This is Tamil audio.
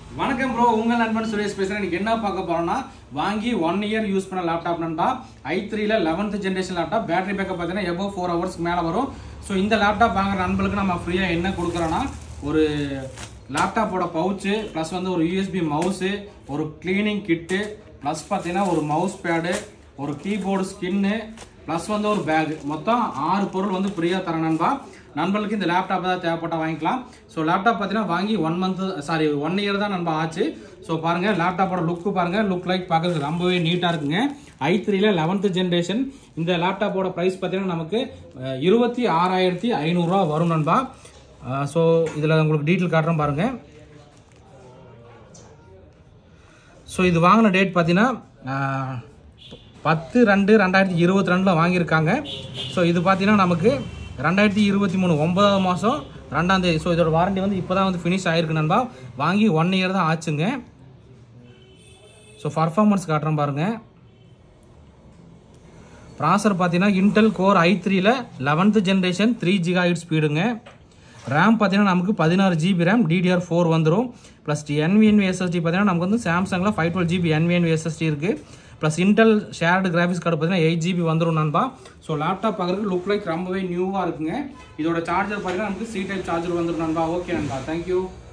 வணக்கம் ப்ரோ உங்கள் நண்பன் சுரேஷ் பேசுகிறேன் இன்னைக்கு என்ன பார்க்க போறோம்னா வாங்கி ஒன் இயர் யூஸ் பண்ண லேப்டாப் நண்பா ஐ த்ரீல eleventh generation laptop battery backup பார்த்தீங்கன்னா எபோ ஃபோர் ஹவர்ஸ்க்கு மேலே வரும் ஸோ இந்த லேப்டாப் வாங்குற நண்பர்களுக்கு நம்ம ஃப்ரீயாக என்ன கொடுக்குறோன்னா ஒரு லேப்டாப்போட பவுச்சு ப்ளஸ் வந்து ஒரு யூஎஸ்பி மவுஸு ஒரு க்ளீனிங் கிட்டு ப்ளஸ் பார்த்தீங்கன்னா ஒரு மவுஸ் பேடு ஒரு கீபோர்டு ஸ்கின்னு ப்ளஸ் வந்து ஒரு பேக் மொத்தம் ஆறு பொருள் வந்து ஃப்ரீயாக தரேன் நண்பா நண்பர்களுக்கு இந்த லேப்டாப் தான் தேவைப்பட்டால் வாங்கிக்கலாம் ஸோ லேப்டாப் பார்த்தீங்கன்னா வாங்கி one month sorry one year தான் நண்பா ஆச்சு ஸோ பாருங்கள் லேப்டாப்போட லுக்கு பாருங்கள் லுக் லைக் பார்க்கறதுக்கு ரொம்பவே நீட்டாக இருக்குங்க ஐ த்ரீல லெவன்த் ஜென்ரேஷன் இந்த லேப்டாப்போட ப்ரைஸ் பார்த்தீங்கன்னா நமக்கு அஹ், இருபத்தி ஆறாயிரத்தி ஐநூறுரூவா வரும் நண்பா ஸோ இதில் உங்களுக்கு டீட்டெயில் காட்டுறேன் பாருங்கள் ஸோ இது வாங்கின டேட் பார்த்தீங்கன்னா ஆஹ், பத்து ரெண்டு ரெண்டாயிரத்தி இருபத்தி ரெண்டில் வாங்கியிருக்காங்க ஸோ இது பார்த்தீங்கன்னா நமக்கு ரெண்டாயிரத்தி இருபத்தி மூணு ஒன்பதாவது மாதம் ரெண்டாம் தேதி ஸோ இதோட வாரண்டி வந்து இப்போ தான் வந்து ஃபினிஷ் ஆயிருக்கு நண்பா வாங்கி ஒன் இயர் தான் ஆச்சுங்க ஸோ பர்ஃபார்மன்ஸ் காட்டுறேன் பாருங்கள் ப்ராசர் பார்த்தீங்கன்னா இன்டெல் கோர் ஐ த்ரீல லெவன்த் ஜென்ரேஷன் த்ரீ ஜிகாஹிட் ஸ்பீடுங்க ரேம் பார்த்தீங்கன்னா நமக்கு பதினாறு ஜிபி ரேம் டிடிஆர் ஃபோர் வந்துடும் ப்ளஸ் என்விஎன்வி எஸ்எஸ்டி பார்த்தீங்கன்னா நமக்கு வந்து சாம்சங்கில் five twelve GB NVMe SSD இருக்குது plus Intel shared graphics card பார்த்தீங்கன்னா எயிட் ஜிபி வந்துடும் நண்பா ஸோ லேப்டாப் பார்க்குறதுக்கு லுக் லைக் ரொம்பவே நியூவாக இருக்குங்க இதோட சார்ஜர் பார்த்தீங்கன்னா நமக்கு சி டைப் சார்ஜர் வந்துடும் நண்பா ஓகே நண்பா தேங்க்யூ